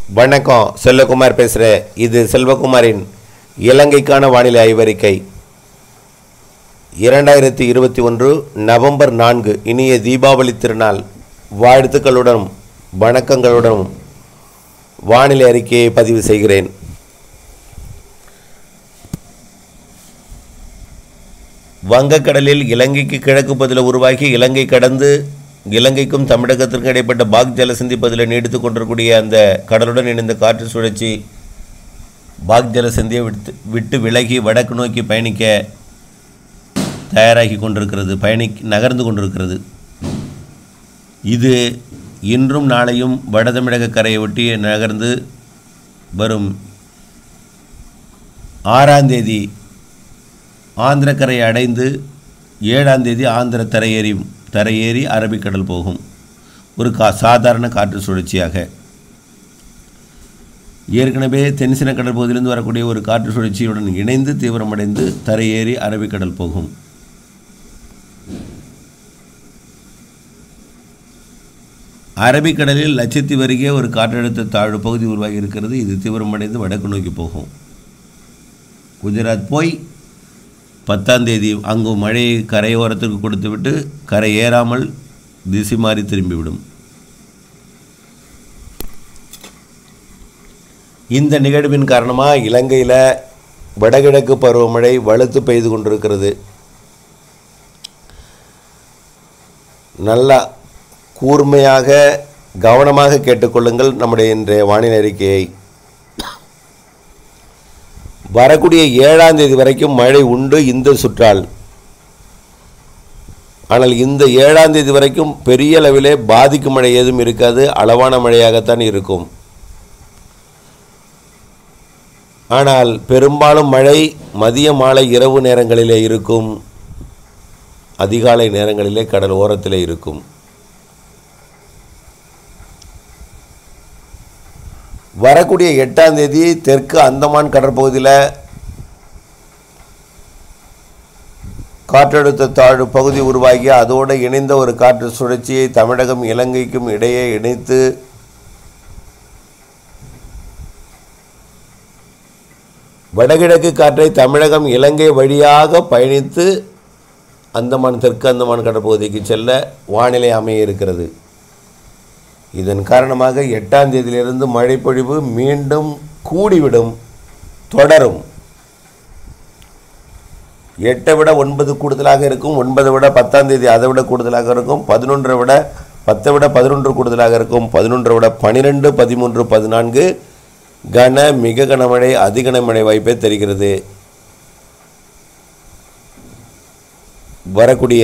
வணக்கம் செல்வகுமார் பேசுகிறேன் இது செல்வகுமாரின் இலங்கைக்கான வானிலை ஆய்வறிக்கை இரண்டாயிரத்தி இருபத்தி ஒன்று நவம்பர் நான்கு இனிய தீபாவளி திருநாள் வாழ்த்துக்களுடனும் வணக்கங்களுடனும் வானிலை அறிக்கையை பதிவு செய்கிறேன் வங்கக்கடலில் இலங்கைக்கு கிழக்கு பகுதியில் உருவாகி இலங்கை கடந்து இலங்கைக்கும் தமிழகத்திற்கும் இடைப்பட்ட பாக் ஜலசந்தி பகுதியில் நீடித்து கொண்டிருக்கக்கூடிய அந்த கடலுடன் இணைந்த காற்று சுழற்சி பாக் ஜலசந்தியை விட்டு விட்டு விலகி வடக்கு நோக்கி பயணிக்க தயாராகி கொண்டிருக்கிறது பயணி நகர்ந்து கொண்டிருக்கிறது இது இன்றும் நாளையும் வட தமிழக கரையை ஒட்டி நகர்ந்து வரும் ஆறாம் தேதி ஆந்திர கரையை அடைந்து ஏழாம் தேதி ஆந்திர தரையேறி தரையேறி அரபிக்கடல் போகும் ஒரு கா சாதாரண காற்று சுழற்சியாக ஏற்கனவே தென்சின கடல் பகுதியிலிருந்து வரக்கூடிய ஒரு காற்று சுழற்சியுடன் இணைந்து தீவிரமடைந்து தரையேறி அரபிக்கடல் போகும் அரபிக்கடலில் லட்சத்தீவு அருகே ஒரு காற்றழுத்த தாழ்வு பகுதி உருவாகி இருக்கிறது இது தீவிரமடைந்து வடக்கு நோக்கி போகும் குஜராத் போய் பத்தாம் தேதி அங்கு மழையை கரையோரத்திற்கு கொடுத்துவிட்டு கரை ஏறாமல் திசை மாறி திரும்பிவிடும் இந்த நிகழ்வின் காரணமாக இலங்கையில் வடகிழக்கு பருவமழை வலுத்து பெய்து கொண்டிருக்கிறது நல்லா கூர்மையாக கவனமாக கேட்டுக்கொள்ளுங்கள் நம்முடைய இன்றைய வானிலை அறிக்கையை வரக்கூடிய ஏழாம் தேதி வரைக்கும் மழை உண்டு இந்த சுற்றால் ஆனால் இந்த ஏழாம் தேதி வரைக்கும் பெரிய அளவிலே பாதிக்கும் மழை ஏதும் இருக்காது அளவான மழையாகத்தான் இருக்கும் ஆனால் பெரும்பாலும் மழை மதிய மாலை இரவு நேரங்களிலே இருக்கும் அதிகாலை நேரங்களிலே கடல் ஓரத்திலே இருக்கும் வரக்கூடிய எட்டாம் தேதி தெற்கு அந்தமான் கடற்பகுதியில் காற்றழுத்த தாழ்வு பகுதி உருவாகி அதோடு இணைந்த ஒரு காற்று சுழற்சியை தமிழகம் இலங்கைக்கும் இடையே இணைத்து வடகிழக்கு காற்றை தமிழகம் இலங்கை வழியாக பயணித்து அந்தமான் தெற்கு அந்தமான் கடற்பகுதிக்கு செல்ல வானிலை அமைய இருக்கிறது இதன் காரணமாக எட்டாம் தேதியிலிருந்து மழைப்பொழிவு மீண்டும் கூடிவிடும் தொடரும் எட்டை விட ஒன்பது கூடுதலாக இருக்கும் ஒன்பதை விட பத்தாம் தேதி அதை விட கூடுதலாக இருக்கும் பதினொன்றை விட பத்தை விட பதினொன்று கூடுதலாக இருக்கும் பதினொன்றை விட பனிரெண்டு பதிமூன்று பதினான்கு கன மிக கனமழை அதிகனமழை வாய்ப்பே தெரிகிறது வரக்கூடிய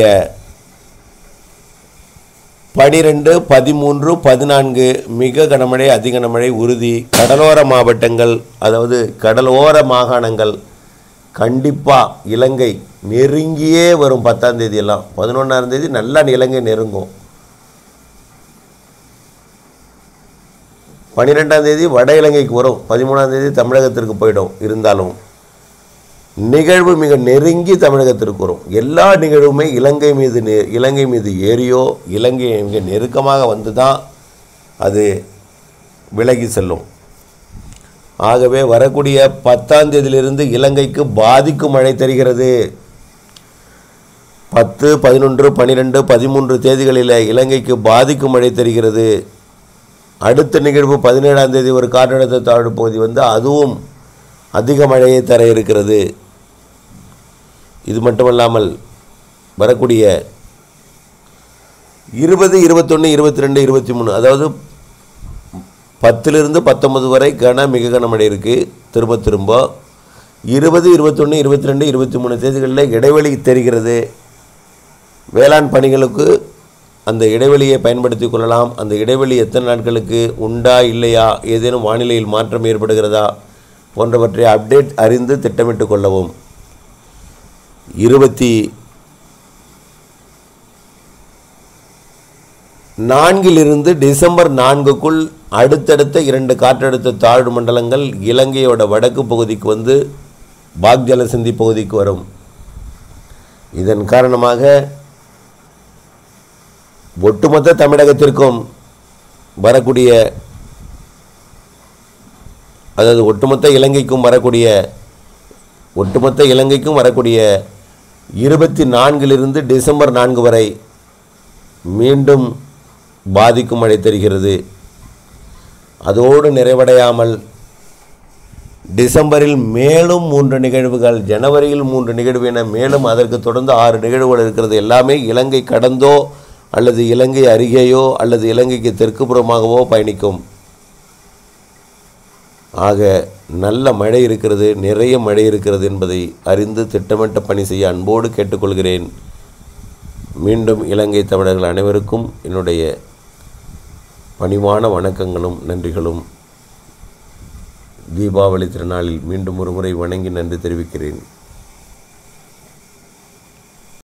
பனிரெண்டு பதிமூன்று பதினான்கு மிக கனமழை அதிக கனமழை உறுதி கடலோர மாவட்டங்கள் அதாவது கடலோர மாகாணங்கள் கண்டிப்பாக இலங்கை நெருங்கியே வரும் பத்தாம் தேதி எல்லாம் பதினொன்றாம் தேதி நல்லா இலங்கை நெருங்கும் பன்னிரெண்டாம் தேதி வட இலங்கைக்கு வரும் பதிமூணாம் தேதி தமிழகத்திற்கு போயிடும் இருந்தாலும் நிகழ்வு மிக நெருங்கி தமிழகத்திற்கு வரும் எல்லா நிகழ்வுமே இலங்கை மீது நெ இலங்கை மீது ஏறியோ இலங்கை மிக நெருக்கமாக வந்து தான் அது விலகி செல்லும் ஆகவே வரக்கூடிய பத்தாம் தேதியிலிருந்து இலங்கைக்கு பாதிக்கும் மழை தெரிகிறது பத்து பதினொன்று பன்னிரெண்டு பதிமூன்று தேதிகளில் இலங்கைக்கு பாதிக்கும் மழை தெரிகிறது அடுத்த நிகழ்வு பதினேழாம் தேதி ஒரு காற்றழுத்த தாழ்வு பகுதி வந்து அதுவும் அதிக மழையை தர இருக்கிறது இது மட்டுமல்லாமல் வரக்கூடிய இருபது இருபத்தொன்று இருபத்தி ரெண்டு இருபத்தி மூணு அதாவது பத்திலிருந்து பத்தொன்பது வரை கன மிக கனமழை இருக்குது திரும்ப திரும்ப இருபது இருபத்தொன்று இருபத்தி ரெண்டு இருபத்தி மூணு தேதிகளில் இடைவெளி தெரிகிறது வேளாண் பணிகளுக்கு அந்த இடைவெளியை பயன்படுத்தி கொள்ளலாம் அந்த இடைவெளி எத்தனை நாட்களுக்கு உண்டா இல்லையா ஏதேனும் வானிலையில் மாற்றம் ஏற்படுகிறதா போன்றவற்றை அப்டேட் அறிந்து திட்டமிட்டு கொள்ளவும் இருபத்தி நான்கிலிருந்து டிசம்பர் நான்குக்குள் அடுத்தடுத்த இரண்டு காற்றழுத்த தாழ்வு மண்டலங்கள் இலங்கையோட வடக்கு பகுதிக்கு வந்து பாக் ஜலசந்தி பகுதிக்கு வரும் இதன் காரணமாக ஒட்டுமொத்த தமிழகத்திற்கும் வரக்கூடிய அதாவது ஒட்டுமொத்த இலங்கைக்கும் வரக்கூடிய ஒட்டுமொத்த இலங்கைக்கும் வரக்கூடிய இருபத்தி நான்கிலிருந்து டிசம்பர் நான்கு வரை மீண்டும் பாதிக்கும் மழை தெரிகிறது அதோடு நிறைவடையாமல் டிசம்பரில் மேலும் மூன்று நிகழ்வுகள் ஜனவரியில் மூன்று நிகழ்வு என மேலும் அதற்கு தொடர்ந்து ஆறு நிகழ்வுகள் இருக்கிறது எல்லாமே இலங்கை கடந்தோ அல்லது இலங்கை அருகேயோ அல்லது இலங்கைக்கு தெற்கு புறமாகவோ பயணிக்கும் ஆக நல்ல மழை இருக்கிறது நிறைய மழை இருக்கிறது என்பதை அறிந்து திட்டமிட்ட பணி செய்ய அன்போடு கேட்டுக்கொள்கிறேன் மீண்டும் இலங்கை தமிழர்கள் அனைவருக்கும் என்னுடைய பணிவான வணக்கங்களும் நன்றிகளும் தீபாவளி திருநாளில் மீண்டும் ஒரு முறை வணங்கி நன்றி தெரிவிக்கிறேன்